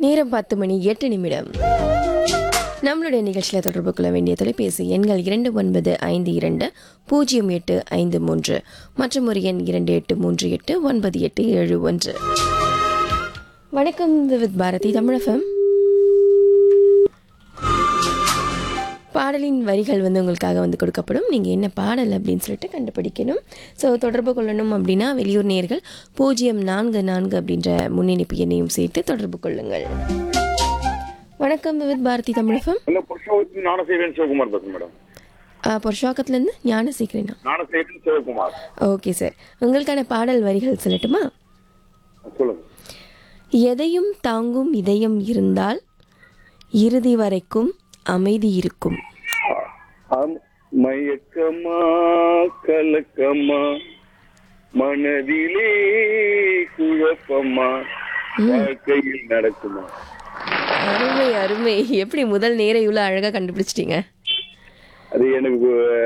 நேரம் பத்து மணி எட்டு நிமிடம் நம்மளுடைய நிகழ்ச்சியில் தொடர்பு கொள்ள வேண்டிய தொலைபேசி எண்கள் இரண்டு ஒன்பது ஐந்து இரண்டு பூஜ்ஜியம் எட்டு ஐந்து மூன்று மற்றும் ஒரு எண் இரண்டு எட்டு மூன்று எட்டு ஒன்பது எட்டு ஏழு ஒன்று வணக்கம் வித் பாரதி தமிழகம் பாடலின் வரிகள் வந்து உங்களுக்காக வந்து கொடுக்கப்படும் நீங்கள் என்ன பாடல் அப்படின்னு சொல்லிட்டு கண்டுபிடிக்கணும் ஸோ தொடர்பு கொள்ளணும் அப்படின்னா வெளியூர் நேர்கள் பூஜ்ஜியம் நான்கு நான்கு அப்படின்ற முன்னிணைப்பு எண்ணையும் சேர்த்து தொடர்பு கொள்ளுங்கள் வணக்கம் வித் பாரதி தமிழகம் இல்ல புருஷோத்தி ஞானசேகரன் சிவகுமார் பேசுறேன் மேடம் பொருஷாக்கத்துலேருந்து ஞானசேகரனா ஞானசேகரன் சிவகுமார் ஓகே சார் உங்களுக்கான பாடல் வரிகள் சொல்லட்டுமா சொல்லுங்க எதையும் தாங்கும் இதயம் இருந்தால் இறுதி வரைக்கும் அமைதி இருக்கும் ஆம், மயக்கமா கலக்கமா மனதிலே குழப்பமா வாழ்க்கையில் நடக்குமா அருமை அருமை எப்படி முதல் நேர இவ்வளோ அழகாக கண்டுபிடிச்சிட்டீங்க அது எனக்கு